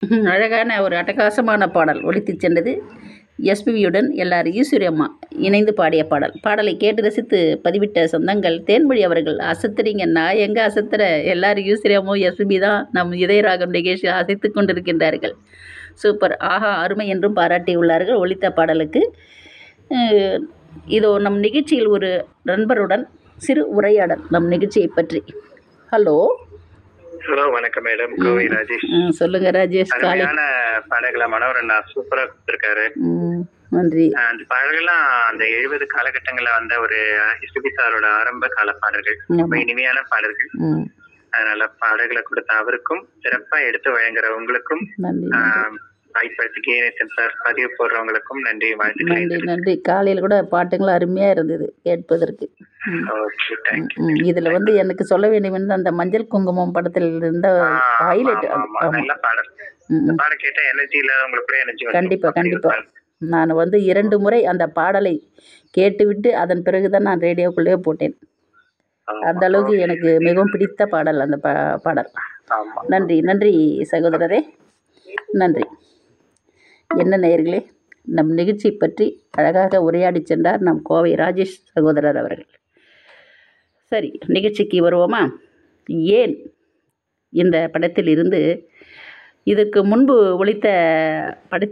ம், அழகான ஒரு அட்டகாசமான பாடல் ஒலித்துச் சென்றது எஸ்பிவியுடன் எல்லார் ஈஸ்வரியம்மா இணைந்து பாடிய பாடல் பாடலை கேட்டு ரசித்து பதிவிட்ட சொந்தங்கள் தேன்மொழி அவர்கள் அசத்துறீங்க நான் எங்கே அசத்துற எல்லாரும் ஈஸ்வரியமும் எஸ்பிபி தான் நம் இதயராகம் நிகழ்ச்சி அசைத்து கொண்டிருக்கின்றார்கள் சூப்பர் ஆஹா அருமை என்றும் பாராட்டியுள்ளார்கள் ஒலித்த பாடலுக்கு அஹ், இதோ நம் நிகழ்ச்சியில் ஒரு நண்பருடன் சிறு உரையாடல் நம் நிகழ்ச்சியை பற்றி ஹலோ ஹலோ வணக்கம் மேடம் கோவை ராஜேஷ் ம், சொல்லுங்க ராஜேஷ் காலை அருமையான பாடல்களை மனோரண்ணா சூப்பரா கொடுத்திருக்காரு ம், நன்றி அஹ் அந்த பாடல்கள்லாம் அந்த எழுபது காலகட்டங்கள்ல வந்த ஒரு எஸ்பிபி சாரோட ஆரம்ப கால பாடல்கள் ரொம்ப ஆமா. இனிமையான பாடல்கள் ம் அதனால பாடல்களை கொடுத்த அவருக்கும் சிறப்பா எடுத்து வழங்குற உங்களுக்கும் நன்றி ஆஹ், வாய்ப்பளித்து கேனேசன் சார் பதிவு போடுறவங்களுக்கும் நன்றி நன்றி வாழ்த்துக்களை நன்றி காலையில் கூட பாட்டுங்களாம் அருமையாக இருந்தது கேட்பதற்கு ம், ஓகே தேங்க்யூ ம் இதில் வந்து எனக்கு சொல்ல வேண்டியது அந்த மஞ்சள் குங்குமம் படத்தில் இருந்த ஹைலைட் ஆமாம் நல்ல பாடல் ம், இந்த ம். பாடல் கேட்டா எனர்ஜி இல்லாதவங்களுக்கு கூட எனர்ஜி கண்டிப்பா, கண்டிப்பா. நான் வந்து இரண்டு முறை அந்த பாடலை கேட்டுவிட்டு அதன் பிறகு தான் நான் ரேடியோக்குள்ளேயே போட்டேன் அந்த அளவுக்கு எனக்கு மிகவும் பிடித்த பாடல் அந்த பா பாடல் ஆமா நன்றி நன்றி சகோதரரே நன்றி என்ன நேயர்களே நம் நிகழ்ச்சி பற்றி அழகாக உரையாடி சென்றார் நம் கோவை ராஜேஷ் சகோதரர் அவர்கள் சரி நிகழ்ச்சிக்கு வருவோமா ஏன் இந்த படத்தில் இருந்து இதற்கு முன்பு ஒழித்த பட